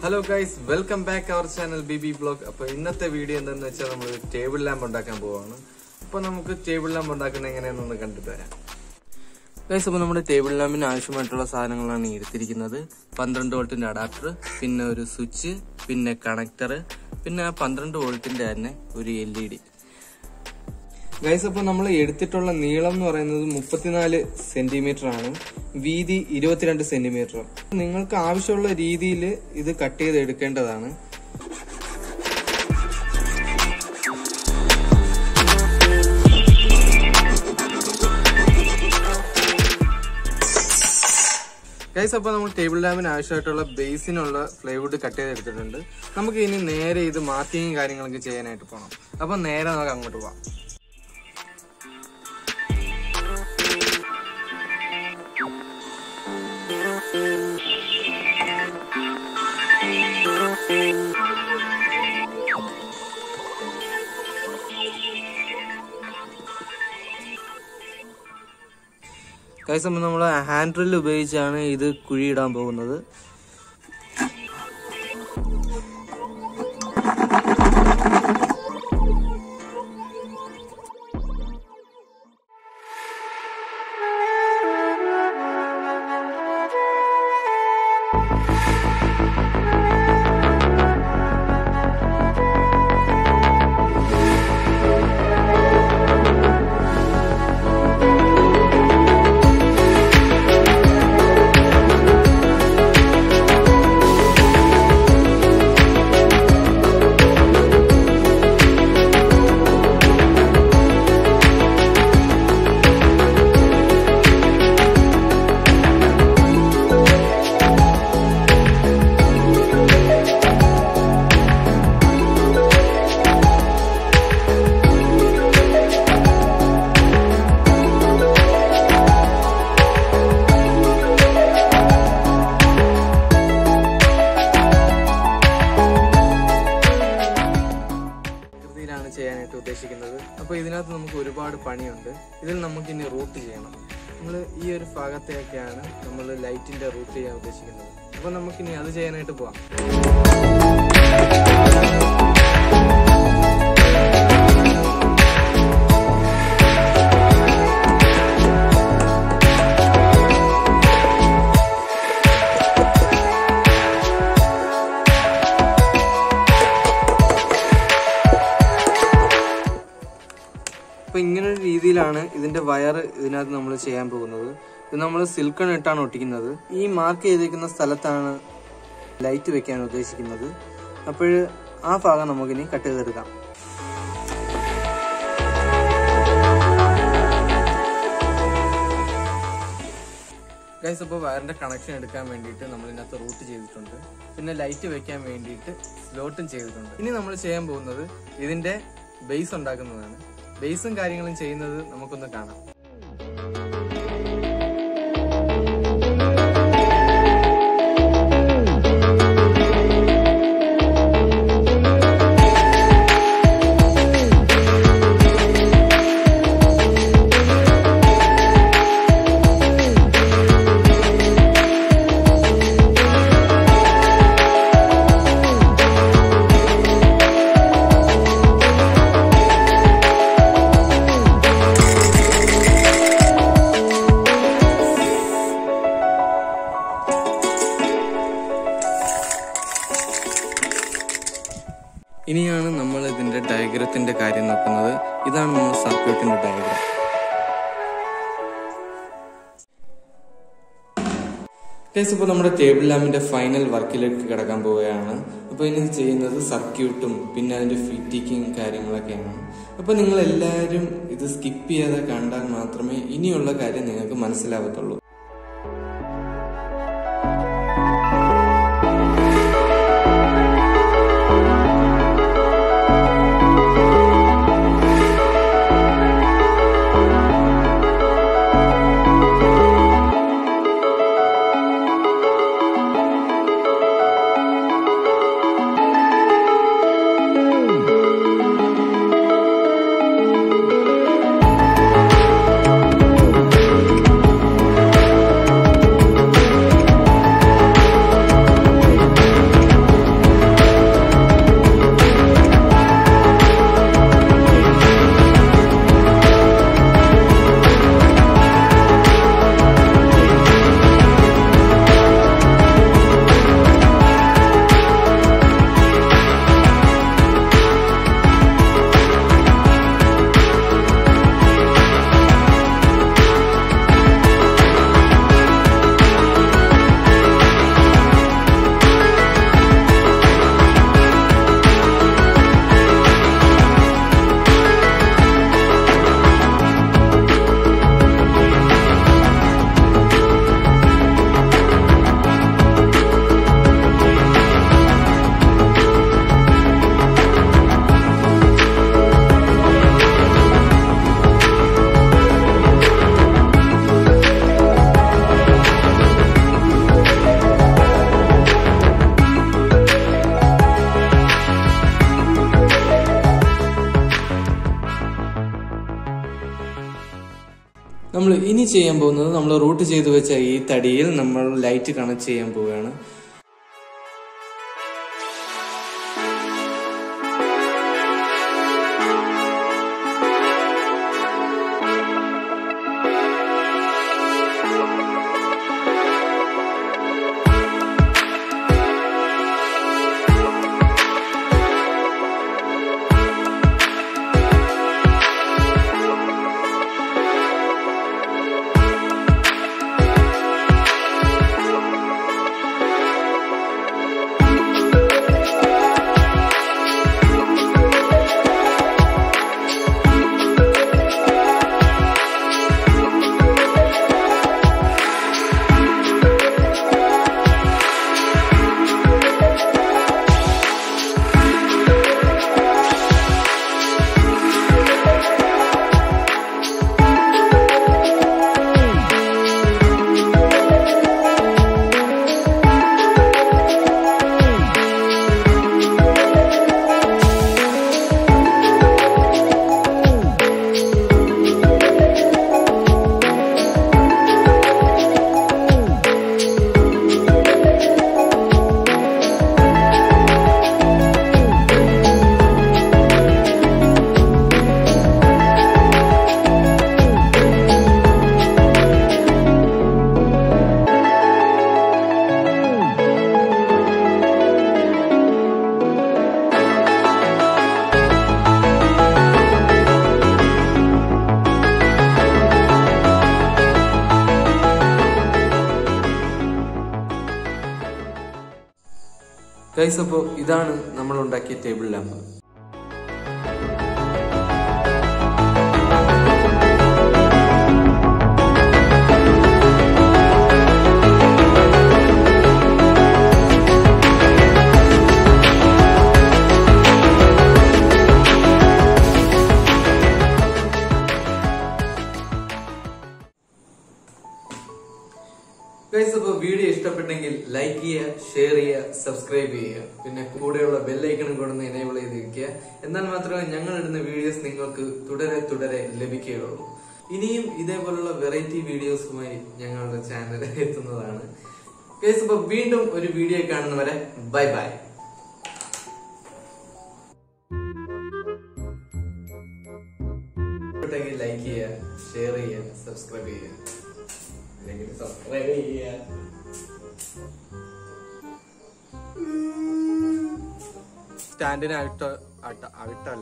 hello guys welcome back our channel B B blog അപ്പൊ ഇന്നത്തെ video എന്താന്ന് വെച്ചാൽ നമ്മൾ ടേബിൾ ലാമ്പ് ഉണ്ടാക്കാൻ പോവാണ് അപ്പൊ നമുക്ക് ടേബിൾ ലാമ്പ് ഉണ്ടാക്കുന്നത് എങ്ങനെയാണെന്ന് കണ്ടിട്ട് വരാം ഗൈസ് അപ്പോൾ നമ്മുടെ ടേബിൾ ലാമ്പിന് ആവശ്യമായിട്ടുള്ള സാധനങ്ങളാണ് ഈ എടുത്തിരിക്കുന്നത് പന്ത്രണ്ട് വോൾട്ടിന്റെ അഡാപ്റ്റർ പിന്നെ ഒരു സ്വിച്ച് പിന്നെ കണക്ടർ പിന്നെ ആ പന്ത്രണ്ട് വോൾട്ടിന്റെ തന്നെ ഒരു എൽ ഇ ഡി ഗൈസ് അപ്പോൾ നമ്മൾ എടുത്തിട്ടുള്ള നീളം എന്ന് പറയുന്നത് മുപ്പത്തിനാല് സെന്റിമീറ്റർ ആണ് വീതി ഇരുപത്തിരണ്ട് സെന്റിമീറ്റർ നിങ്ങൾക്ക് ആവശ്യമുള്ള രീതിയിൽ ഇത് കട്ട് ചെയ്ത് എടുക്കേണ്ടതാണ് ഗൈസ് അപ്പോൾ നമ്മൾ ടേബിൾ ലാമ്പിന് ആവശ്യമായിട്ടുള്ള ബേസിനുള്ള പ്ലൈവുഡ് കട്ട് ചെയ്തെടുത്തിട്ടുണ്ട് നമുക്ക് ഇനി നേരെ ഇത് മാർക്കിങ്ങും കാര്യങ്ങളൊക്കെ ചെയ്യാനായിട്ട് പോകണം അപ്പോൾ നേരെ നമുക്ക് അങ്ങോട്ട് പോവാം കൈസ് നമ്മൾ ഹാൻഡ് ഡ്രിൽ ഉപയോഗിച്ചാണ് ഇത് കുഴിയിടാൻ പോകുന്നത് ആകൃതിയിലാണ് ചെയ്യാനായിട്ട് ഉദ്ദേശിക്കുന്നത് അപ്പോൾ ഇതിനകത്ത് നമുക്ക് ഒരുപാട് പണിയുണ്ട് ഇതിൽ നമുക്ക് ഇനി റൂട്ട് ചെയ്യണം നമ്മൾ ഈ ഒരു ഭാഗത്തെയൊക്കെയാണ് നമ്മൾ ലൈറ്റിന്റെ റൂട്ട് ചെയ്യാൻ ഉദ്ദേശിക്കുന്നത് അപ്പോൾ നമുക്കിനി അത് ചെയ്യാനായിട്ട് പോവാം അപ്പൊ ഇങ്ങനെ ഒരു രീതിയിലാണ് ഇതിന്റെ വയർ ഇതിനകത്ത് നമ്മൾ ചെയ്യാൻ പോകുന്നത് ഇത് നമ്മൾ സിൽക്കൺ ഇട്ടാണ് ഒട്ടിക്കുന്നത് ഈ മാർക്ക് ചെയ്തിരിക്കുന്ന സ്ഥലത്താണ് ലൈറ്റ് വെക്കാൻ ഉദ്ദേശിക്കുന്നത് അപ്പോൾ ആ ഭാഗം നമുക്കിനി കട്ട് ചെയ്തെടുക്കാം ഗൈസ് അപ്പോൾ വയറിന്റെ കണക്ഷൻ എടുക്കാൻ വേണ്ടിയിട്ട് നമ്മൾ ഇതിനകത്ത് റൂട്ട് ചെയ്തിട്ടുണ്ട് പിന്നെ ലൈറ്റ് വെക്കാൻ വേണ്ടിയിട്ട് സ്ലോട്ടും ചെയ്തിട്ടുണ്ട് ഇനി നമ്മൾ ചെയ്യാൻ പോകുന്നത് ഇതിന്റെ ബേസ് ഉണ്ടാക്കുന്നതാണ് ബേസും കാര്യങ്ങളും ചെയ്യുന്നത് നമുക്കൊന്ന് കാണാം ഇനിയാണ് നമ്മൾ ഇതിന്റെ ഡയഗ്രത്തിന്റെ കാര്യം നോക്കുന്നത് ഇതാണ് നമ്മൾ സർക്യൂട്ടിന്റെ ഡയഗ്രാം ഗൈസ് ഇപ്പോൾ നമ്മുടെ ടേബിൾ ലാമ്പിന്റെ ഫൈനൽ വർക്കിലേക്ക് കിടക്കാൻ പോവുകയാണ് അപ്പോൾ ഇനി ചെയ്യുന്നത് സർക്യൂട്ടും പിന്നെ അതിന്റെ ഫിറ്റിക്കും കാര്യങ്ങളൊക്കെയാണ് അപ്പോൾ നിങ്ങൾ എല്ലാവരും ഇത് സ്കിപ്പ് ചെയ്യാതെ കണ്ടാൽ മാത്രമേ ഇനിയുള്ള കാര്യം നിങ്ങൾക്ക് മനസ്സിലാവത്തുള്ളൂ ഇനി ചെയ്യാൻ പോകുന്നത് നമ്മൾ റൂട്ട് ചെയ്ത് വെച്ച ഈ തടിയിൽ നമ്മൾ ലൈറ്റ് കണക്ട് ചെയ്യാൻ പോവുകയാണ് ഗൈസ് അപ്പോൾ ഇതാണ് നമ്മൾ ഉണ്ടാക്കിയ ടേബിൾ ലാമ്പ് ഗൈസ് അപ്പോൾ വീഡിയോ ഇഷ്ടപ്പെട്ടെങ്കിൽ ലൈക്ക് ചെയ്യുക ഷെയർ ചെയ്യുക സബ്സ്ക്രൈബ് ചെയ്യുക പിന്നെ കൂടെയുള്ള ബെല്ലൈക്കണും കൂടെ ഒന്ന് എനേബിൾ ചെയ്ത് വെക്കുക എന്നാൽ മാത്രമേ ഞങ്ങൾ ഇടുന്ന വീഡിയോസ് നിങ്ങൾക്ക് തുടരെ തുടരെ ലഭിക്കുകയുള്ളൂ ഇനിയും ഇതേപോലുള്ള വെറൈറ്റി വീഡിയോസുമായി ഞങ്ങളുടെ ചാനൽ എത്തുന്നതാണ് ഗൈസ് അപ്പോൾ വീണ്ടും ഒരു വീഡിയോ കാണുന്നവരെ ബൈ ബൈ ഇഷ്ടപ്പെട്ടെങ്കിൽ ലൈക്ക് ചെയ്യുക ഷെയർ ചെയ്യുക സബ്സ്ക്രൈബ് ചെയ്യുക അല്ലെങ്കിൽ സബ്സ്ക്രൈബ് ചെയ്യുക സ്റ്റാൻഡിന് അവിട്ട അവിട്ടല്ല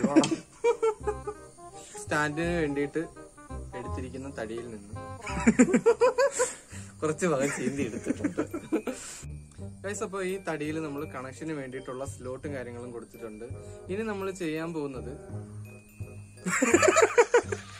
സ്റ്റാൻഡിന് വേണ്ടിയിട്ട് എടുത്തിരിക്കുന്ന തടിയിൽ നിന്ന് കുറച്ച് ഭാഗം ചീന്തി എടുത്തിട്ടുണ്ട് ഗൈസ് അപ്പോൾ ഈ തടിയിൽ നമ്മൾ കണക്ഷന് വേണ്ടിയിട്ടുള്ള സ്ലോട്ടും കാര്യങ്ങളും കൊടുത്തിട്ടുണ്ട് ഇനി നമ്മൾ ചെയ്യാൻ പോകുന്നത്